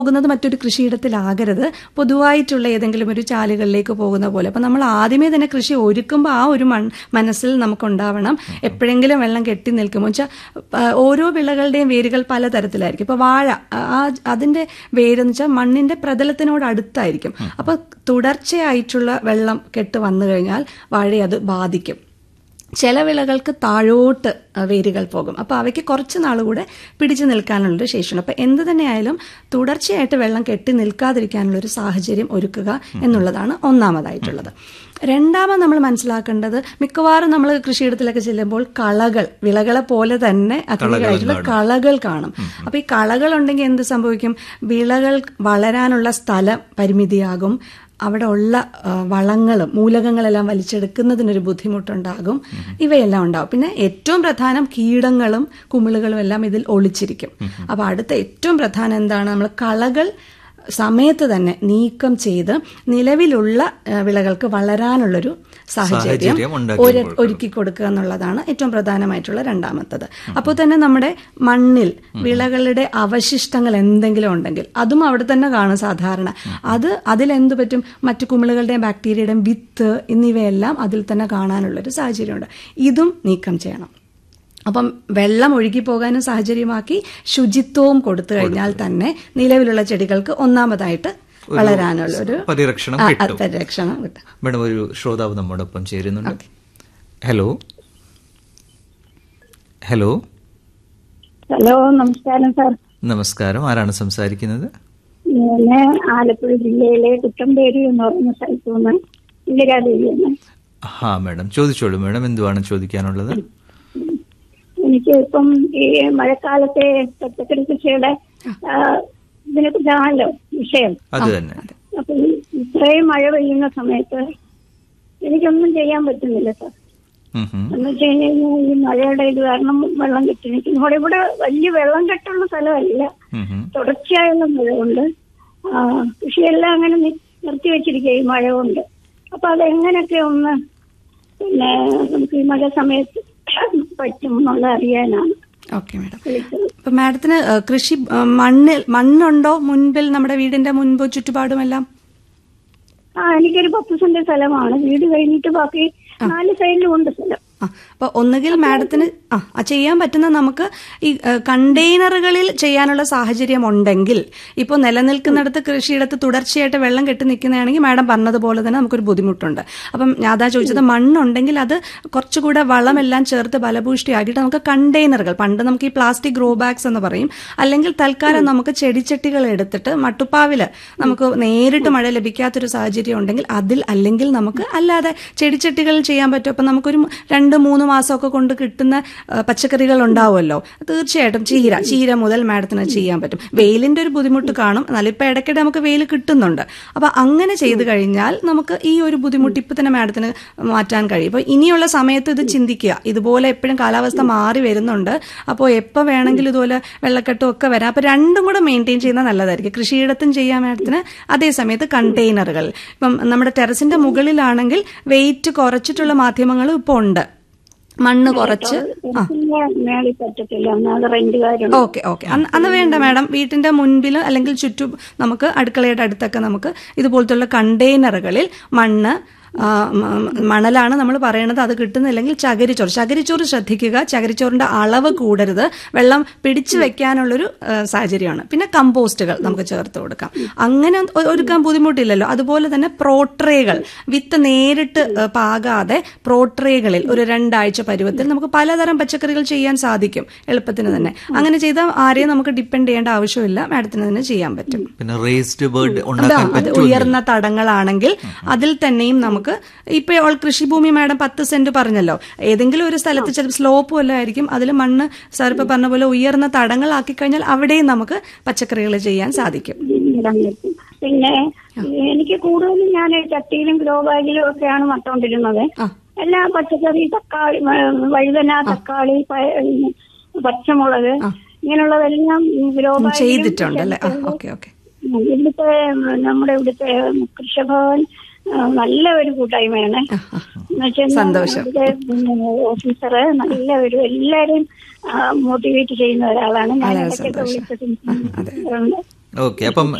പോകുന്നത് മറ്റൊരു കൃഷിയിടത്തിലാകരുത് പൊതുവായിട്ടുള്ള ഏതെങ്കിലും ഒരു ചാലുകളിലേക്ക് പോകുന്ന പോലെ അപ്പം നമ്മൾ ആദ്യമേ തന്നെ കൃഷി ഒരുക്കുമ്പോൾ ആ ഒരു മൺ മനസ്സിൽ നമുക്കുണ്ടാവണം എപ്പോഴെങ്കിലും വെള്ളം കെട്ടി നിൽക്കുമ്പോൾ വെച്ചാൽ ഓരോ വിളകളുടെയും വേരുകൾ പലതരത്തിലായിരിക്കും ഇപ്പോൾ വാഴ ആ അതിൻ്റെ വേരെന്ന് വെച്ചാൽ മണ്ണിൻ്റെ പ്രതലത്തിനോട് അടുത്തായിരിക്കും അപ്പോൾ തുടർച്ചയായിട്ടുള്ള വെള്ളം കെട്ട് വന്നു കഴിഞ്ഞാൽ വാഴയെ അത് ബാധിക്കും ചില വിളകൾക്ക് താഴോട്ട് വേരുകൾ പോകും അപ്പോൾ അവയ്ക്ക് കുറച്ച് നാൾ കൂടെ പിടിച്ചു നിൽക്കാനുള്ളൊരു ശേഷിയുണ്ട് അപ്പോൾ എന്ത് തന്നെയായാലും തുടർച്ചയായിട്ട് വെള്ളം കെട്ടി നിൽക്കാതിരിക്കാനുള്ളൊരു സാഹചര്യം ഒരുക്കുക എന്നുള്ളതാണ് ഒന്നാമതായിട്ടുള്ളത് രണ്ടാമത് നമ്മൾ മനസ്സിലാക്കേണ്ടത് മിക്കവാറും നമ്മൾ കൃഷിയിടത്തിലൊക്കെ ചെല്ലുമ്പോൾ കളകൾ വിളകളെ പോലെ തന്നെ അധികമായിട്ടുള്ള കളകൾ കാണും അപ്പോൾ ഈ കളകൾ ഉണ്ടെങ്കിൽ എന്ത് സംഭവിക്കും വിളകൾ വളരാനുള്ള സ്ഥലം പരിമിതിയാകും അവിടെ ഉള്ള വളങ്ങളും മൂലകങ്ങളെല്ലാം വലിച്ചെടുക്കുന്നതിനൊരു ബുദ്ധിമുട്ടുണ്ടാകും ഇവയെല്ലാം ഉണ്ടാകും പിന്നെ ഏറ്റവും പ്രധാനം കീടങ്ങളും കുമിളുകളും എല്ലാം ഇതിൽ ഒളിച്ചിരിക്കും അപ്പോൾ അടുത്ത ഏറ്റവും പ്രധാനം എന്താണ് നമ്മൾ കളകൾ സമയത്ത് തന്നെ നീക്കം ചെയ്ത് നിലവിലുള്ള വിളകൾക്ക് വളരാനുള്ളൊരു സാഹചര്യം ഒരുക്കി കൊടുക്കുക എന്നുള്ളതാണ് ഏറ്റവും പ്രധാനമായിട്ടുള്ള രണ്ടാമത്തത് അപ്പോൾ തന്നെ നമ്മുടെ മണ്ണിൽ വിളകളുടെ അവശിഷ്ടങ്ങൾ എന്തെങ്കിലും ഉണ്ടെങ്കിൽ അതും അവിടെ തന്നെ കാണും സാധാരണ അത് അതിലെന്ത് പറ്റും മറ്റു കുമിളുകളുടെയും ബാക്ടീരിയയുടെയും വിത്ത് എന്നിവയെല്ലാം അതിൽ തന്നെ കാണാനുള്ളൊരു സാഹചര്യമുണ്ട് ഇതും നീക്കം ചെയ്യണം അപ്പം വെള്ളം ഒഴുകി പോകാനും സാഹചര്യമാക്കി ശുചിത്വവും കൊടുത്തു കഴിഞ്ഞാൽ തന്നെ നിലവിലുള്ള ചെടികൾക്ക് ഒന്നാമതായിട്ട് വളരാനുള്ള ഒരു പരിരക്ഷണം പരിരക്ഷണം കിട്ടും മേഡം ഒരു ശ്രോതാവ് നമ്മോടൊപ്പം ചേരുന്നുണ്ട് ഹലോ ഹലോ ഹലോ നമസ്കാരം സാർ നമസ്കാരം ആരാണ് സംസാരിക്കുന്നത് ഞാൻ ആലപ്പുഴ ജില്ലയിലെ കുട്ടമ്പേരി എന്ന് പറയുന്ന സ്ഥലത്തു നിന്ന് ഇന്ദിരാദേവിയാണ് ഹാ മേഡം ചോദിച്ചോളൂ മേഡം എന്തുവാണ് ചോദിക്കാനുള്ളത് എനിക്ക് ഇപ്പം ഈ മഴക്കാലത്തെ പച്ചക്കറി കൃഷിയുടെ ഇതിനെ കുറിച്ചാണല്ലോ വിഷയം അത് തന്നെ അപ്പൊ ഇത്രയും മഴ പെയ്യുന്ന സമയത്ത് എനിക്കൊന്നും ചെയ്യാൻ പറ്റുന്നില്ല സാർ എന്ന് വെച്ച് കഴിഞ്ഞാൽ ഈ മഴയുടെ ഇത് കാരണം വെള്ളം കെട്ടി നിൽക്കുന്നു ഇവിടെ ഇവിടെ വലിയ വെള്ളം കെട്ടുള്ള സ്ഥലമല്ല തുടർച്ചയായുള്ള മഴ കൊണ്ട് കൃഷിയെല്ലാം അങ്ങനെ നിർത്തി വെച്ചിരിക്കുക ഈ മഴ കൊണ്ട് അപ്പൊ അതെങ്ങനെയൊക്കെ ഒന്ന് പിന്നെ നമുക്ക് ഈ മഴ സമയത്ത് പറ്റും എന്നുള്ള അറിയാനാണ് ഓക്കെ മാഡം അപ്പൊ മാഡത്തിന് കൃഷി മണ്ണിൽ മണ്ണുണ്ടോ മുൻപിൽ നമ്മുടെ വീടിന്റെ മുൻപ് ചുറ്റുപാടുമെല്ലാം ആ എനിക്കൊരു പത്ത് സെന്റ് സ്ഥലമാണ് വീട് കഴിഞ്ഞിട്ട് ബാക്കി നാല് സൈഡിലും ഉണ്ട് സ്ഥലം അപ്പൊ ഒന്നുകിൽ മാഡത്തിന് ആ ചെയ്യാൻ പറ്റുന്ന നമുക്ക് ഈ കണ്ടെയ്നറുകളിൽ ചെയ്യാനുള്ള സാഹചര്യം ഉണ്ടെങ്കിൽ ഇപ്പോൾ നിലനിൽക്കുന്നിടത്ത് കൃഷിയിടത്ത് തുടർച്ചയായിട്ട് വെള്ളം കെട്ടി നിൽക്കുന്നതാണെങ്കിൽ മാഡം പറഞ്ഞതുപോലെ തന്നെ നമുക്കൊരു ബുദ്ധിമുട്ടുണ്ട് അപ്പം ഞാൻ അതാ ചോദിച്ചത് മണ്ണുണ്ടെങ്കിൽ അത് കുറച്ചുകൂടെ വളമെല്ലാം ചേർത്ത് ബലഭൂഷ്ടിയാക്കിയിട്ട് നമുക്ക് കണ്ടെയ്നറുകൾ പണ്ട് നമുക്ക് ഈ പ്ലാസ്റ്റിക് ഗ്രോ ബാഗ്സ് എന്ന് പറയും അല്ലെങ്കിൽ തൽക്കാലം നമുക്ക് ചെടിച്ചട്ടികൾ എടുത്തിട്ട് മട്ടുപ്പാവില് നമുക്ക് നേരിട്ട് മഴ ലഭിക്കാത്തൊരു സാഹചര്യം ഉണ്ടെങ്കിൽ അതിൽ അല്ലെങ്കിൽ നമുക്ക് അല്ലാതെ ചെടിച്ചട്ടികളിൽ ചെയ്യാൻ പറ്റും അപ്പം നമുക്കൊരു രണ്ട് മൂന്ന് മാസമൊക്കെ കൊണ്ട് കിട്ടുന്ന പച്ചക്കറികൾ ഉണ്ടാവുമല്ലോ തീർച്ചയായിട്ടും ചീര ചീര മുതൽ മാഡത്തിന് ചെയ്യാൻ പറ്റും വെയിലിന്റെ ഒരു ബുദ്ധിമുട്ട് കാണും എന്നാലും ഇപ്പൊ ഇടയ്ക്കിടെ നമുക്ക് വെയിൽ കിട്ടുന്നുണ്ട് അപ്പൊ അങ്ങനെ ചെയ്തു കഴിഞ്ഞാൽ നമുക്ക് ഈ ഒരു ബുദ്ധിമുട്ട് ഇപ്പൊ തന്നെ മാഡത്തിന് മാറ്റാൻ കഴിയും അപ്പൊ ഇനിയുള്ള സമയത്ത് ഇത് ചിന്തിക്കുക ഇതുപോലെ എപ്പോഴും കാലാവസ്ഥ മാറി വരുന്നുണ്ട് അപ്പോൾ എപ്പോൾ വേണമെങ്കിലും ഇതുപോലെ വെള്ളക്കെട്ടും ഒക്കെ വരാം അപ്പൊ രണ്ടും കൂടെ മെയിൻറ്റെയിൻ ചെയ്യുന്നത് നല്ലതായിരിക്കും കൃഷിയിടത്തും ചെയ്യാൻ മാഡത്തിന് അതേ സമയത്ത് കണ്ടെയ്നറുകൾ ഇപ്പം നമ്മുടെ ടെറസിന്റെ മുകളിലാണെങ്കിൽ വെയിറ്റ് കുറച്ചിട്ടുള്ള മാധ്യമങ്ങളും ഇപ്പോൾ ഉണ്ട് മണ്ണ് കുറച്ച് ഓക്കെ ഓക്കെ അന്ന് വേണ്ട മാഡം വീട്ടിന്റെ മുൻപിൽ അല്ലെങ്കിൽ ചുറ്റും നമുക്ക് അടുക്കളയുടെ അടുത്തൊക്കെ നമുക്ക് ഇതുപോലത്തുള്ള കണ്ടെയ്നറുകളിൽ മണ്ണ് മണലാണ് നമ്മൾ പറയണത് അത് കിട്ടുന്നില്ലെങ്കിൽ ചകിരിച്ചോറ് ചകിരിച്ചോറ് ശ്രദ്ധിക്കുക ചകിരിച്ചോറിന്റെ അളവ് കൂടരുത് വെള്ളം പിടിച്ചു വെക്കാനുള്ളൊരു സാഹചര്യമാണ് പിന്നെ കമ്പോസ്റ്റുകൾ നമുക്ക് ചേർത്ത് കൊടുക്കാം അങ്ങനെ ഒരുക്കാൻ ബുദ്ധിമുട്ടില്ലല്ലോ അതുപോലെ തന്നെ പ്രോട്രേകൾ വിത്ത് നേരിട്ട് പാകാതെ പ്രോട്രേകളിൽ ഒരു രണ്ടാഴ്ച പരുവത്തിൽ നമുക്ക് പലതരം പച്ചക്കറികൾ ചെയ്യാൻ സാധിക്കും എളുപ്പത്തിന് തന്നെ അങ്ങനെ ചെയ്താൽ ആരെയും നമുക്ക് ഡിപ്പെൻഡ് ചെയ്യേണ്ട ആവശ്യമില്ല മാഡത്തിന് തന്നെ ചെയ്യാൻ പറ്റും പിന്നെ റേസ്ഡ് ബേർഡ് അത് ഉയർന്ന തടങ്ങളാണെങ്കിൽ അതിൽ തന്നെയും നമുക്ക് ഇപ്പൊ കൃഷിഭൂമി മാഡം പത്ത് സെന്റ് പറഞ്ഞല്ലോ ഏതെങ്കിലും ഒരു സ്ഥലത്ത് ചിലപ്പോൾ സ്ലോപ്പ് വല്ല ആയിരിക്കും അതിൽ മണ്ണ് സാർ ഇപ്പൊ പറഞ്ഞ പോലെ ഉയർന്ന തടങ്ങളാക്കി കഴിഞ്ഞാൽ അവിടെയും നമുക്ക് പച്ചക്കറികൾ ചെയ്യാൻ സാധിക്കും പിന്നെ എനിക്ക് കൂടുതലും ഞാൻ ചട്ടിയിലും ഗ്രോ ബാഗിലും ഒക്കെയാണ് നട്ടുകൊണ്ടിരുന്നത് എല്ലാ പച്ചക്കറി തക്കാളി വഴുതന തക്കാളി പച്ചമുളക് ഇങ്ങനെയുള്ളതെല്ലാം ഗ്രോ ചെയ്തിട്ടുണ്ട് അല്ലേ ഓക്കെ ഓക്കെ ഇവിടുത്തെ നമ്മുടെ ഇവിടുത്തെ കൃഷഭവൻ നല്ല ഒരു കൂട്ടായ്മയാണ് സന്തോഷം ഓഫീസറ് നല്ല ഒരു എല്ലാരെയും മോട്ടിവേറ്റ് ചെയ്യുന്ന ഒരാളാണ് ഞാൻ ഇടയ്ക്കൊക്കെ വിളിച്ചിട്ടുണ്ട് ഓക്കെ അപ്പം